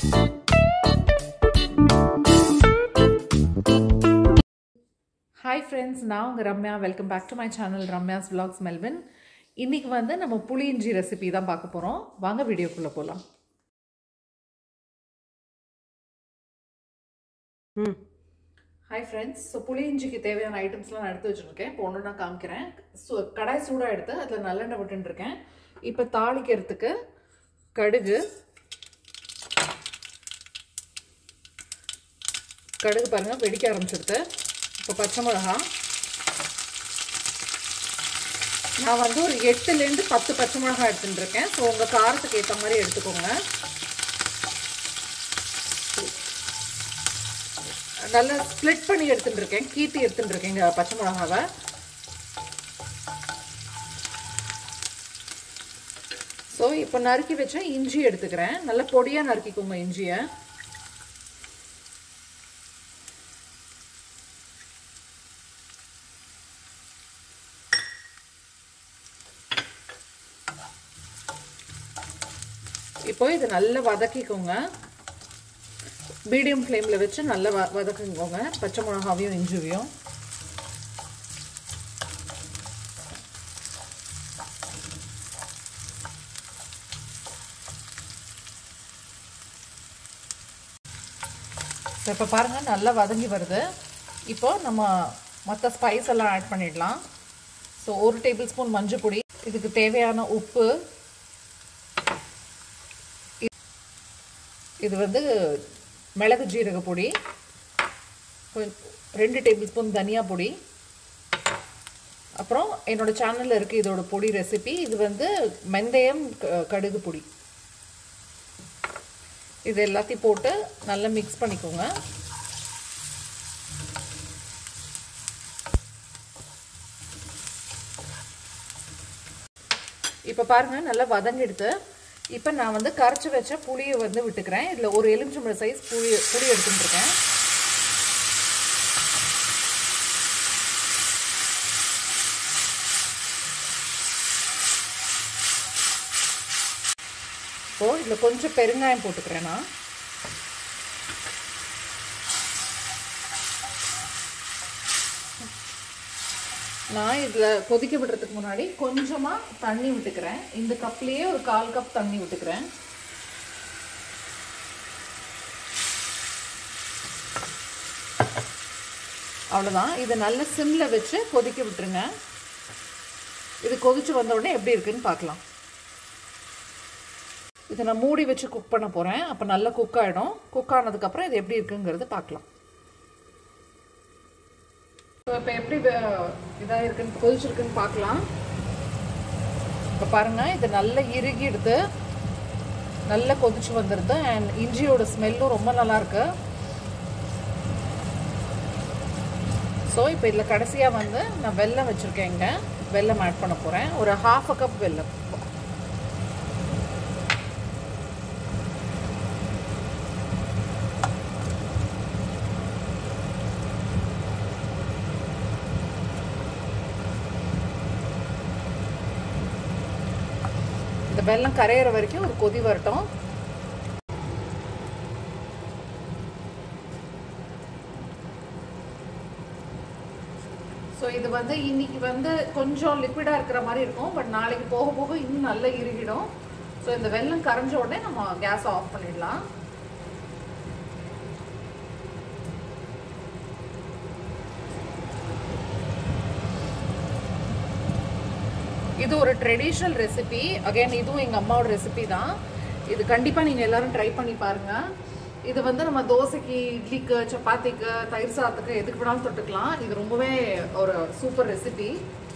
hi friends நான் உங்கள் Ramya welcome back to my channel Ramya's vlogs Melvin இன்றைக்கி வந்து நம்ம புளியிஞ்சி ரெசிபி தான் பார்க்க போகிறோம் வாங்க வீடியோக்குள்ளே போகலாம் ம் ஹாய் ஃப்ரெண்ட்ஸ் ஸோ புளியிஞ்சிக்கு தேவையான ஐட்டம்ஸ்லாம் நான் எடுத்து வச்சுருக்கேன் இப்போ ஒன்று நான் காமிக்கிறேன் ஸோ கடாய் சூடாக எடுத்து அதில் நல்லெண்ணெய் விட்டுருக்கேன் இப்போ தாளிக்கிறதுக்கு கடுகு கடுகு பாருங்கள் வெடிக்க ஆரம்பிச்சிடுது இப்போ பச்சை மிளகா நான் வந்து ஒரு எட்டுலேருந்து பத்து பச்சை மிளகா எடுத்துட்டு இருக்கேன் ஸோ உங்கள் காரத்துக்கு ஏற்ற மாதிரி எடுத்துக்கோங்க நல்லா ஸ்ப்ளிட் பண்ணி எடுத்துட்டு இருக்கேன் கீத்தி எடுத்துட்டு இருக்கேன் இங்கே பச்சை மிளகாவை ஸோ இப்போ நறுக்கி வச்ச இஞ்சி எடுத்துக்கிறேன் நல்லா பொடியாக நறுக்கிக்கோங்க இஞ்சியை இப்போ இது நல்லா வதக்கிக்கோங்க மீடியம் ஃப்ளேமில் வச்சு நல்லா வ வதக்குங்கோங்க பச்சை மிளகாவையும் இஞ்சிவையும் இப்போ பாருங்கள் நல்லா வதங்கி வருது இப்போ நம்ம மற்ற ஸ்பைஸ் எல்லாம் ஆட் பண்ணிடலாம் ஸோ ஒரு டேபிள் ஸ்பூன் மஞ்சள் பொடி இதுக்கு தேவையான உப்பு இது வந்து மிளகு ஜீரக பொடி ரெண்டு டேபிள் ஸ்பூன் தனியா பொடி அப்புறம் என்னோடய சேனலில் இருக்குது இதோட பொடி ரெசிபி இது வந்து வெந்தயம் கடுகு பொடி இது எல்லாத்தையும் போட்டு நல்லா மிக்ஸ் பண்ணிக்கோங்க இப்போ பாருங்கள் நல்லா வதங்கிடுது இப்போ நான் வந்து கரைச்சி வச்ச புளியை வந்து விட்டுக்கிறேன் இதில் ஒரு எலுமிச்சம்பழம் சைஸ் புளி புளி எடுத்துட்டு இருக்கேன் இப்போ இதில் கொஞ்சம் பெருங்காயம் போட்டுக்கிறேன் நான் நான் இதில் கொதிக்க விடுறதுக்கு முன்னாடி கொஞ்சமாக தண்ணி விட்டுக்கிறேன் இந்த கப்லேயே ஒரு கால் கப் தண்ணி விட்டுக்கிறேன் அவ்வளோதான் இதை நல்ல சிம்மில் வச்சு கொதிக்க விட்டுருங்க இது கொதிச்சு வந்த உடனே எப்படி இருக்குன்னு பார்க்கலாம் இதை நான் மூடி வச்சு குக் பண்ண போகிறேன் அப்போ நல்லா குக் ஆகிடும் குக் ஆனதுக்கப்புறம் இது எப்படி இருக்குங்கிறது பார்க்கலாம் ஸோ இப்போ எப்படி இதாக இருக்குன்னு கொதிச்சிருக்குன்னு பார்க்கலாம் இப்போ பாருங்கள் இது நல்லா இறுகிடுது நல்லா கொதிச்சு வந்துடுது அண்ட் இஞ்சியோட ஸ்மெல்லும் ரொம்ப நல்லா இருக்கு ஸோ இப்போ இதில் கடைசியாக வந்து நான் வெல்லம் வச்சுருக்கேங்க வெல்லம் ஆட் பண்ண போகிறேன் ஒரு ஹாஃப் அ கப் வெல்லம் இந்த வெல்லம் கரையிற வரைக்கும் ஒரு கொதி வரட்டும் ஸோ இது வந்து இன்னைக்கு வந்து கொஞ்சம் லிக்விடாக இருக்கிற மாதிரி இருக்கும் பட் நாளைக்கு போக போக இன்னும் நல்லா இறுகிடும் ஸோ இந்த வெல்லம் கரைஞ்ச உடனே நம்ம கேஸ் ஆஃப் பண்ணிடலாம் இது ஒரு ட்ரெடிஷ்னல் ரெசிபி அகைன் இதுவும் எங்கள் அம்மாவோட ரெசிபி தான் இது கண்டிப்பாக நீங்கள் எல்லாரும் ட்ரை பண்ணி பாருங்கள் இது வந்து நம்ம தோசைக்கு இட்லிக்கு சப்பாத்திக்கு தயிர் சாதத்துக்கு எதுக்கு வேணாலும் தொட்டுக்கலாம் இது ரொம்பவே ஒரு சூப்பர் ரெசிபி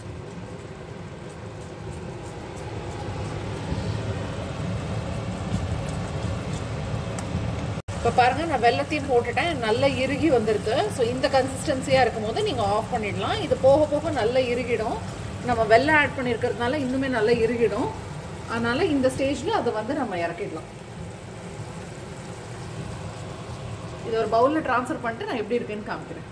இப்போ பாருங்கள் நான் வெள்ளத்தையும் போட்டுட்டேன் நல்லா இறுகி வந்திருக்கு ஸோ இந்த கன்சிஸ்டன்சியாக இருக்கும் போது நீங்கள் ஆஃப் பண்ணிடலாம் இது போக போக நல்லா இறுகிடும் நம்ம வெள்ளம் ஆட் பண்ணியிருக்கிறதுனால இன்னுமே நல்லா இறுகிடும் அதனால் இந்த ஸ்டேஜில் அதை வந்து நம்ம இறக்கிடலாம் இது ஒரு பவுலில் ட்ரான்ஸ்ஃபர் பண்ணிட்டு நான் எப்படி இருக்குன்னு காமிக்கிறேன்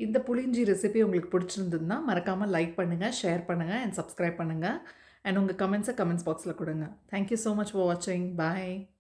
இந்த புளிஞ்சி ரெசிபி உங்களுக்கு பிடிச்சிருந்ததுன்னா மறக்காமல் லைக் பண்ணுங்கள் ஷேர் பண்ணுங்கள் அண்ட் சப்ஸ்கிரைப் பண்ணுங்கள் அண்ட் உங்கள் கமெண்ட்ஸை கமெண்ட்ஸ் பாக்ஸில் கொடுங்க தேங்க்யூ ஸோ மச் ஃபார் வாட்சிங் பாய்